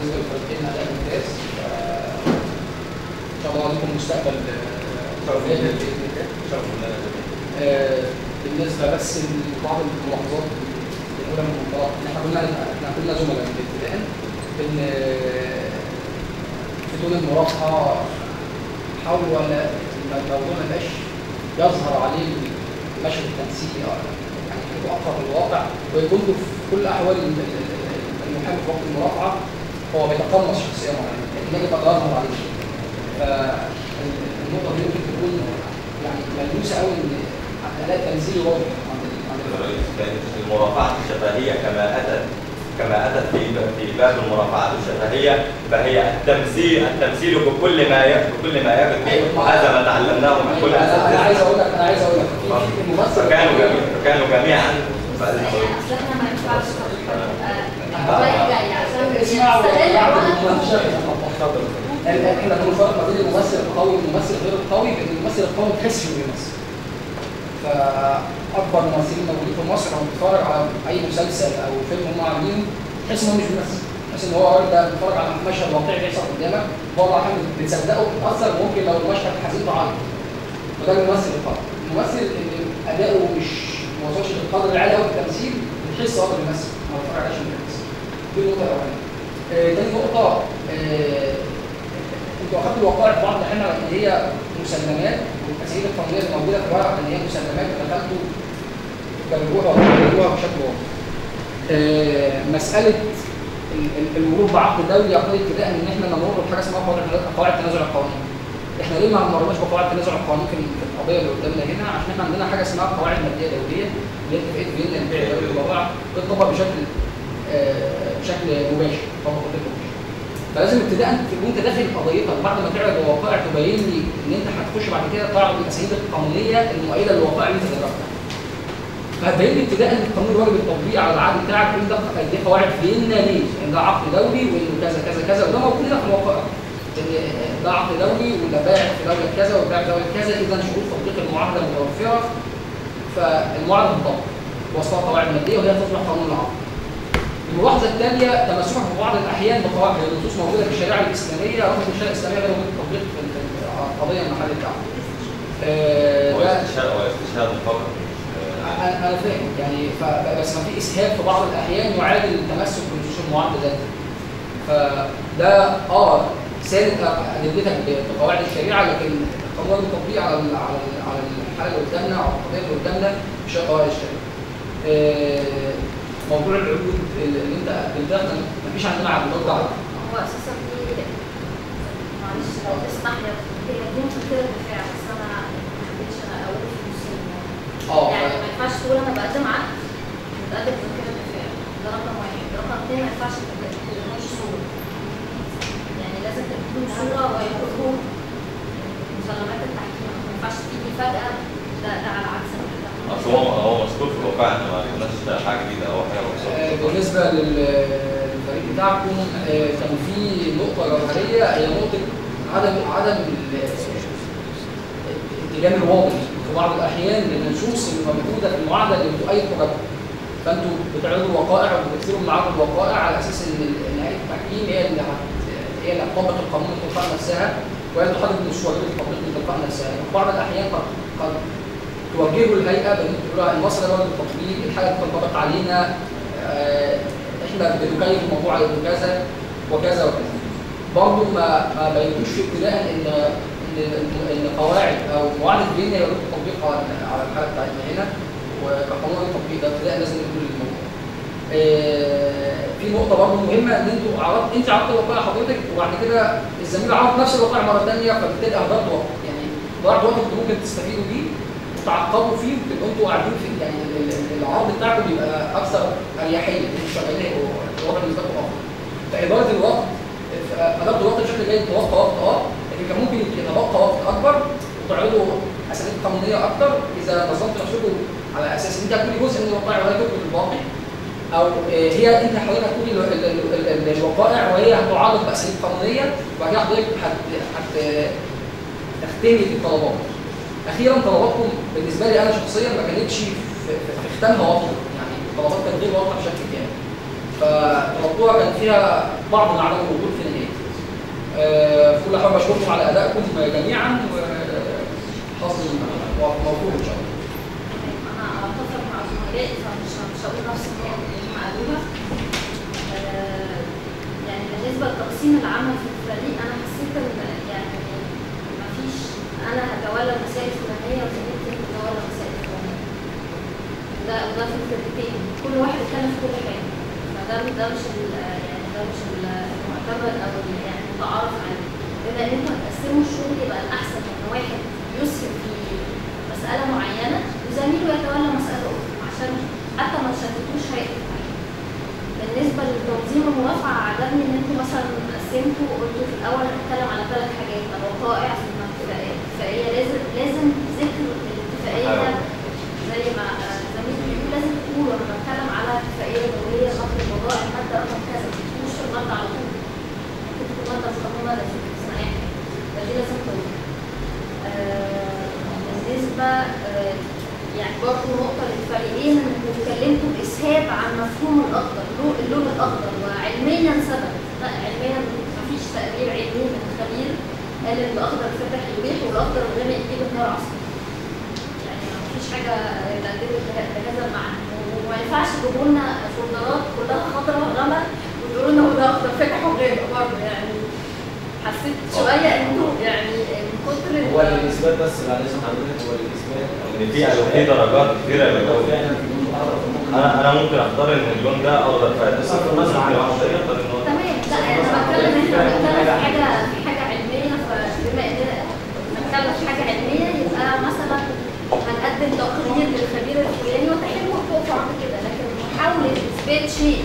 بالنسبه للفريقين اداء ممتاز آه، ان شاء الله لكم مستقبل آه، شرف باهر لنا. باذن الله شرف لنا جميعا آه، بالنسبه بس لبعض الملاحظات الاولى من المنطقه احنا كنا احنا كنا زملاء من ابتداء ان آه، في طول المرافعه حاولوا ولا الموضوع ما يبقاش يظهر عليه المشهد التمثيلي أو يعني يكون اقرب للواقع ويكون في كل احوال ال- ال- ال- المحامي في وقت المرافعه هو بيتقمص شخصيه معينه لكن يجب ان يظهر عليه شيء. فالنقطه دي ممكن تكون يعني ملموسه قوي ان اداء تمثيلي واضح عند ال- عند ال- الرئيس كانت المرافعة الشفهية كما أتت كما أتت في في باب المرافعة الشفهية فهي التمثيل التمثيل بكل ما ي- بكل ما يجب فيه وهذا ما تعلمناه من كل انا أنا عايز أساتذتنا اقول لك انا عايز اقول لك في في الممثل فكانوا جميعا فكانوا جميعا اصل احنا ما ينفعش نبقى رايح جاي عشان اسمعوا نستغل بعد الوقت المناقشه احنا بنفرق ما بين الممثل القوي والممثل غير القوي بان الممثل القوي ما تحسش انه بيمثل فاكبر ممثلين موجودين في مصر لما بتتفرج على اي مسلسل او فيلم هم عاملينه تحس ان هو مش بيمثل تحس ان هو الراجل ده بيتفرج على مشهد واقعي بيحصل قدامك بعض الاحيان بتصدقه وبتتاثر ممكن لو المشهد حزين تعيط وده الممثل القوي الممثل اللي اداؤه مش ما وصلش للقدر العالي قوي في التمثيل بتحس هو بيمثل ما بتتفرجش عشان بيمثل دي النقطه الاولانيه آه، تاني نقطه آه، انتوا اخدتوا الوقائع في بعض الاحيان على ان هي مسلمات والاساليب القانونيه اللي موجوده في الورق ان هي مسلمات ودخلتوا جربوها وجربوها بشكل واضح. آه، مساله ال- ال- المرور بعقد دولي يقتضي ابتداء ان احنا نمر بحاجه اسمها قواعد قواعد تنازع القوانين. احنا ليه ما مرناش بقواعد تنازع القوانين في في القضيه اللي قدامنا هنا؟ عشان احنا عندنا حاجه اسمها قواعد ماديه دوليه اللي هي اتفاقيه فيينا للبيع الدولي والبضائع بتطبق بشكل آه، بشكل مباشر طبق مباشر. فلازم ابتداء ت- وانت داخل قضيتك بعد ما تعرض الوقائع تبين لي ان انت هتخش بعد كده تعرض الاساليب القانونيه المؤيده للوقائع اللي انت جربتها. فهتبين لي ابتداء ان القانون واجب التطبيق على العقد بتاعك وان ده دي قواعد فيينا ليه؟ ان ده عقد دولي وان كذا كذا كذا وده موجود هنا في الوقائع. ان ده عقد دولي وده بايع في دوله كذا وبايع في دوله كذا اذا شروط تطبيق المعاهده متوفره فالمعاهده تطبق وصلها قواعد ماديه وهي تصبح قانون العقد. الملاحظه الثانيه تمسكها في بعض الاحيان بقواعد النصوص موجوده في الشريعه الاسلاميه رغم ان الشريعه الاسلاميه غير موجوده تطبيق في في القضيه المحل بتاعها. آه، ده واستشهاد واستشهاد فقط انا أنا فاهم يعني ف- بس ما في اسهاب في بعض الاحيان يعادل التمسك بنصوص المعاهده ذاتها. فده اه سالت ادلتك بقواعد الشريعه لكن قانون التطبيق على ال- على ال- على الحاله اللي قدامنا او القضيه اللي قدامنا مش هي قواعد الشريعه. آه، موضوع العقود اللي انت قدمتها احنا ما فيش عندنا عقود دعوه هو اساسا في معلش لو تسمح لي هي دي ممكن كده بالفعل بس انا ما حبيتش انا اقول في المسلم اه يعني ما ينفعش تقول انا بقدم عقد متقدم بذكر بالفعل ده رقم واحد رقم اثنين ما ينفعش ما تقدموش صوره يعني لازم تكون صوره ويكون مسلمات التحكيم ما ينفعش تيجي فجاه ده ده على عكس المحكمه اصل هو هو مذكور في الواقع ان ما عملناش حاجه جديده او حاجه آه، مقصوده بالنسبه لل- للفريق بتاعكم آه، كان في نقطه جوهريه هي نقطه عدم عدم ال- الاتجاه الواضح في بعض الاحيان للنصوص اللي موجوده في المعاهده اللي بتؤيد حججكم فانتوا بتعرضوا الوقائع وبتكتبوا من عرض الوقائع على اساس ان ال- نهايه التحكيم هي اللي هت هي اللي هتطبق القانون من تلقاء نفسها وهي تحدد النصوص واجب التطبيق من تلقاء نفسها في بعض الاحيان قد قد توجهوا الهيئه بان انتوا تقولوا النص ده واجب التطبيق الحاجه بتنطبق علينا آه، احنا بنكيف الموضوع على إنه كذا وكذا وكذا برضه ما ما بينوش في ابتداء ان ان ان إن قواعد او معاهده فيينا يجب التطبيق على على الحاله بتاعتنا هنا وكقانون التطبيق ده ابتداء لازم نقول الموضوع. آه، في نقطه برضه مهمه ان انتوا عرضت انت عرضت الوقائع حضرتك وبعد كده الزميل عرض نفس الوقائع مره ثانيه فبالتالي اهدرت وقت يعني ضيعت وقت انتوا ممكن تستفيدوا بيه وتعقبوا فيه وتبقوا انتوا قاعدين في يعني ال- ال- العرض بتاعكم بيبقى اكثر اريحيه انتوا شغالين هيبقوا الوضع بالنسبه لكم افضل. فاداره الوقت اداره الوقت بشكل جيد تبقى وقت اه لكن كان ممكن يتبقى وقت اكبر وتعرضوا اساليب قانونيه اكتر اذا نظمت نفسكم على اساس ان انت هتكوني جزء من الوقائع وهي تكتب الباقي او آه، هي انت حضرتك هتكوني ال- ال- ال- ال- الوقائع وهي هتعارض باساليب قانونيه وبعد كده حضرتك هت هت تختمي في الطلبات. اخيرا طلباتكم بالنسبه لي انا شخصيا ما كانتش في, في, في ختامها واضحه يعني الطلبات كانت غير واضحه بشكل كامل. فطلبتوها كان فيها بعض من عدم الوجود في النهايه. آه، في كل حال بشكركم على ادائكم جميعا وحصل موجود ان شاء الله. انا اتفق مع زملائي فمش مش هقول نفس النقط اللي هم قالوها آه، يعني بالنسبه لتقسيم العمل في الفريق انا حسيت ان يعني مفيش انا هتولى المسائل الفلانيه وزميلتي هتتولى المسائل الفلانيه وده وده في الفرقتين كل واحد اتكلم في كل حاجه فده ده مش ال- يعني ده مش ال- المعتبر او ال- يعني المتعارف عليه بما ان انتوا هتقسموا الشغل يبقى الاحسن ان واحد يسهر في مساله معينه وزميله يتولى مساله اخرى عشان حتى ما تشتتوش هيئه بالنسبه لتنظيم المرافعه عجبني ان انتوا مثلا قسمتوا وقلتوا في الاول هنتكلم على ثلاث حاجات الوقائع في الاتفاقيه الاتفاقيه لازم لازم ذكر الاتفاقيه زي ما آه، زميلي بيقول لازم تقولوا انا بتكلم على اتفاقيه دوليه نقل البضائع الماده رقم كذا ما تكتبوش في الماده على طول ممكن تكون ماده مش مهمه لازم تكون اي حاجه فدي لازم تقولوا آه، بالنسبه آه، يعني برضه نقطة للفريقين انكم اتكلمتوا بإسهاب عن مفهوم الأخضر، اللون اللون الأخضر وعلميا ثبت، لا علميا مفيش تقرير علمي من خبير قال ان الأخضر فتح يبيح والأخضر الغامق يجيب النار أصلا. يعني مفيش حاجة تقدمت بها- بهذا المعنى، وما ينفعش تجيبوا لنا فولدرات كلها خضراء غامق وتقولوا لنا هو ده أخضر فتح وغامق برضه يعني حسيت شوية انه يعني من كتر ال- هو الاثبات بس بعد اذن حضرتك هو الاثبات ان في في درجات كتيره لو للجو فعلا في لون اخضر فممكن انا انا ممكن اختار ان اللون ده اخضر فاتح بس أخضر مثلا ممكن على واحد الشيء. يختار ان هو تمام لا انا بتكلم احنا بنتكلم في حاجه في حاجه علميه فبما اننا بنتكلم في حاجه علميه يبقى مثلا هنقدم تقرير للخبير الفلاني وتحلوا وتقفوا عند كده لكن محاوله اثبات شيء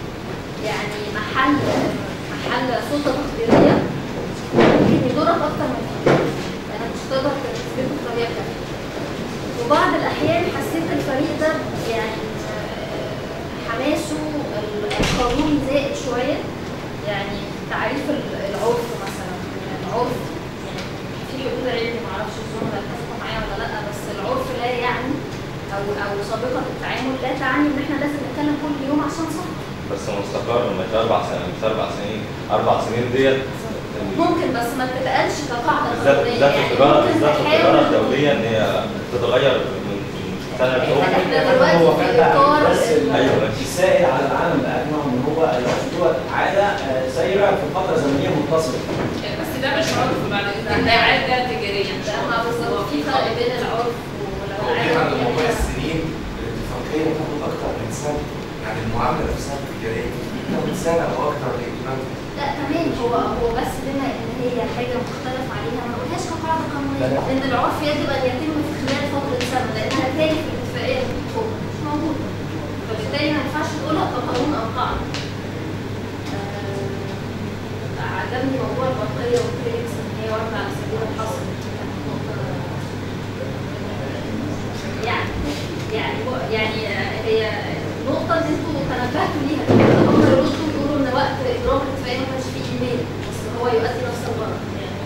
يعني محل محل سلطه تقديريه ممكن يضرك اكتر من كده لانك مش هتقدر تثبته بطريقه كافيه وبعض الاحيان حسيت الفريق ده يعني آه، حماسه القانوني زائد شويه يعني تعريف ال- العرف مثلا يعني العرف يعني في حدود علمي معرفش الزملاء اتفقوا معايا ولا لا بس العرف لا يعني او او سابقه التعامل لا تعني ان احنا لازم نتكلم كل يوم عشان صح بس مستقر مش اربع سنين مش اربع سنين اربع سنين ديت ممكن بس ما تتقالش كقاعده بالذات قانونيه بالذات في يعني التجاره ممكن بالذات في تحاول- التجاره الدوليه ان هي تتغير من من سنه احنا لاخرى احنا دلوقتي هو في فعلا اطار بس ال- أيوة ماشي. السائد على العالم باجمع ان هو العرف دوت عاده آه، سايره في فتره زمنيه متصله بس ده مش عرف بعد اذنك ده عاده تجاريه مش لا ما بالظبط في فرق بين العرف ولو توضيح على العالم موضوع يعني- السنين الاتفاقية تاخد أكتر من سنة يعني المعاملة نفسها التجارية تاخد سنة أو أكتر لإتمام لا تمام هو هو بس بما ان هي حاجه مختلف عليها ما نقولهاش كقاعده قانونيه لا، لا. ان العرف يجب ان يتم في خلال فتره سنه لانها تاني في الاتفاقيه المكتوبه مش موجوده فبالتالي ما ينفعش تقولها كقانون او قاعده آه، عجبني موضوع البرقيه والكليكس ان هي واخده على سبيل الحصر كانت نقطه يعني يعني يعني آه، هي نقطة ان انتوا تنبهتوا ليها هم يردوا يقولوا ان وقت اجراء الاتفاقية ما كانش فيه ايميل بس هو يؤدي نفس الغرض يعني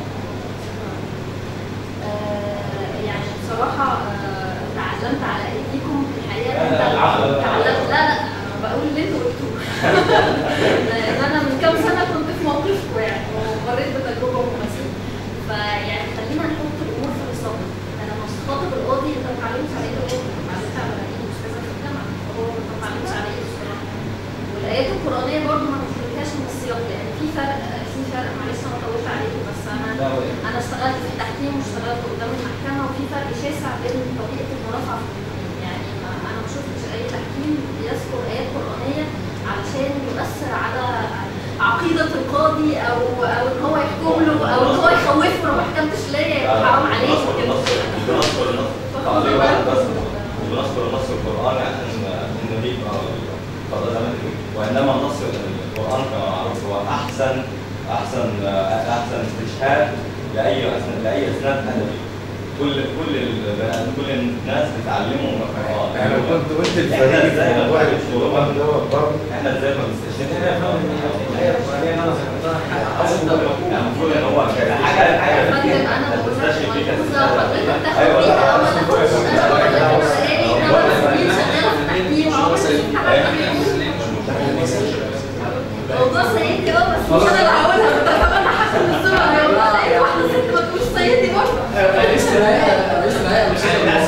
آه، يعني بصراحة آه، تعلمت على ايديكم الحقيقة لا، لا، العفو. تعلمت لا لا انا بقول اللي انتوا قلتوه لان انا من كام سنة كنت في موقفكم يعني ومريت بتجربة مماثلة فيعني خلينا نحط الامور في نصابها انا لما خاطب القاضي انت ما اتعلمتش على ايه القاضي اتعلمت على ايه استاذه في الجامعه هو ما اتعلمتش على ايه الصراحه والايات القرانيه برضو ما بنخرجهاش من السياق لان في فرق في فرق معلش انا طولت عليكم بس انا لا ولا انا اشتغلت في التحكيم واشتغلت قدام المحكمه وفي فرق شاسع بين طريقه المرافعه في الاثنين يعني ما- انا ما شفتش اي تحكيم بيذكر ايات قرانيه علشان يؤثر على عقيده القاضي او او ان هو يحكم له او ان هو يخوفه لو ما حكمتش ليا يبقى حرام عليك بنذكر كده. النص بنذكر النص تعليق واحد بس بنذكر النص القرآني عشان النبي قضى زمان وإنما النص القرآن كما معروف هو أحسن أحسن أحسن استشهاد لأي أسن- لأي إسناد أدبي كل كل البنات كل الناس بيتعلموا من القرآن أنا كنت قلت إحنا الفريق إزاي في ما موضوع بنعملش الشغل دوت برضه احنا ازاي ما هنا بنستشهدش يا فندم الايه القرانيه اللي انا ذكرتها يعني اصلا المفروض ان هو حاجه حاجه يا فندم انا ما بقول لك تستشهد فيك ملحوظه حضرتك تاخد أيوة، لا، بيها او ما أصل تاخدش انا بقول لك انا بقالي خمس سنين شغاله في التحكيم وعمري ما شفت حد بيقول موضوع سيدي اه بس مش انا اللي هقولها كنت طبعا انا حاسه ان الصوره هيقولها ايه واحده ست ما تقولش سيدي برضه اسم نهاية اسم نهاية مش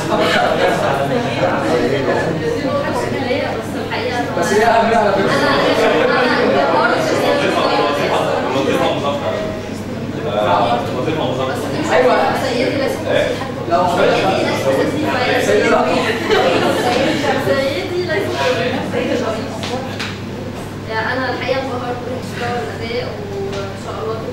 بس الحقيقه إنه بس هي أهم على فكرة انا انا انبهرت وظيفة مذكرة يبقى وظيفة مذكرة أيوة. سيدي ليس إيه؟ لو سيدي ليس سيدي سيدي لا. سيدي ليس يعني انا الحقيقه انبهرت بمستوى الاداء وان شاء الله